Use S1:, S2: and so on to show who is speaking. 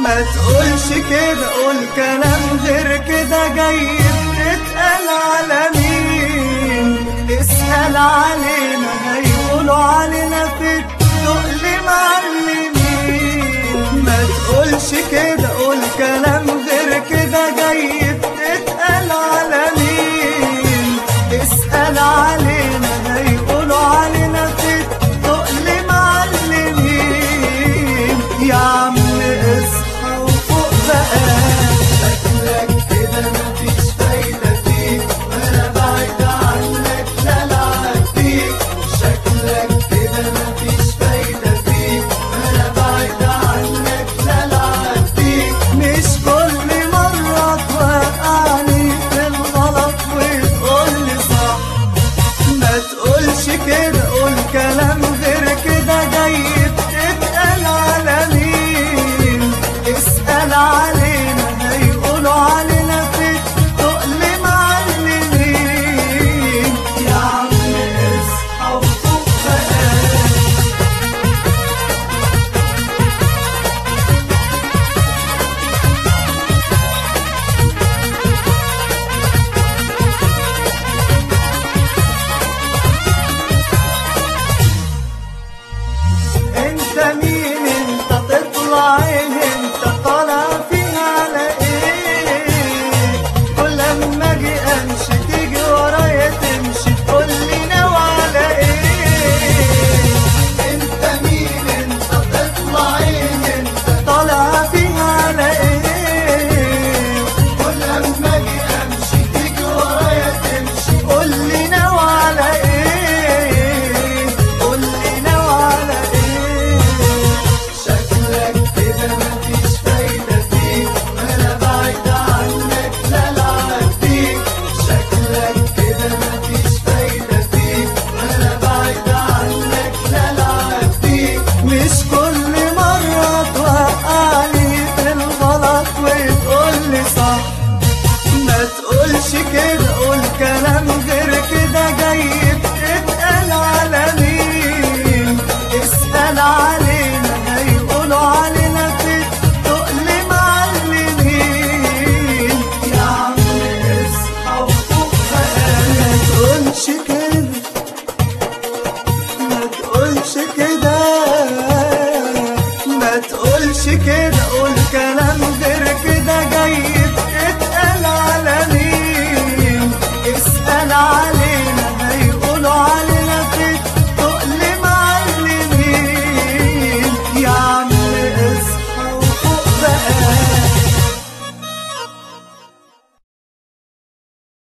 S1: ما تقولش كده قول كلام غير كده جاي بتتقال على مين اسأل علينا هيقولوا علينا في التقل معلمين ما تقولش كده قول كلام غير كده جاي بتتقال على مين اسأل علينا هيقولوا علينا في التقل معلمين يا عم اصحى وفوق بقى شكلك كده مفيش فايدة فيك وانا بعيد عنك لا العب فيك شكلك كده مفيش فايدة فيك وانا بعيد عنك لا العب فيك مش كل مرة توقعني في الغلط وتقولي صح ما تقولش كده قول كلام غير كده جاي بتتقال على مين اسأل علينا هيقولوا علينا في التقل معلمين يا عم اصحى وفوق بقى انت مين انت تطلع ايه انت طالع فيها على ايه كل لما اجي امشي تيجي ورايا تمشي تقول لي ناوي على ايه انت مين انت تطلع ايه انت طالع فيها على ايه كل لما اجي امشي تيجي ورايا تمشي قول لي ناوي على ايه قول لي ناوي على ايه شكلك كده مفيش فايدة فيك وانا بعيد عنك لا العب فيك شكلك كده مفيش فايدة فيك وانا بعيد عنك لا العب فيك مش كل مرة توقعني في الغلط وتقولي صح ما تقولش كده قول كلام غير كده جاي بتتقال على مين اسأل علينا هيقولوا علينا في التقل معلمين يا عم اصحى وفوق بقى ما تقولش كده ما تقولش كده ما تقولش كده قول كلام غير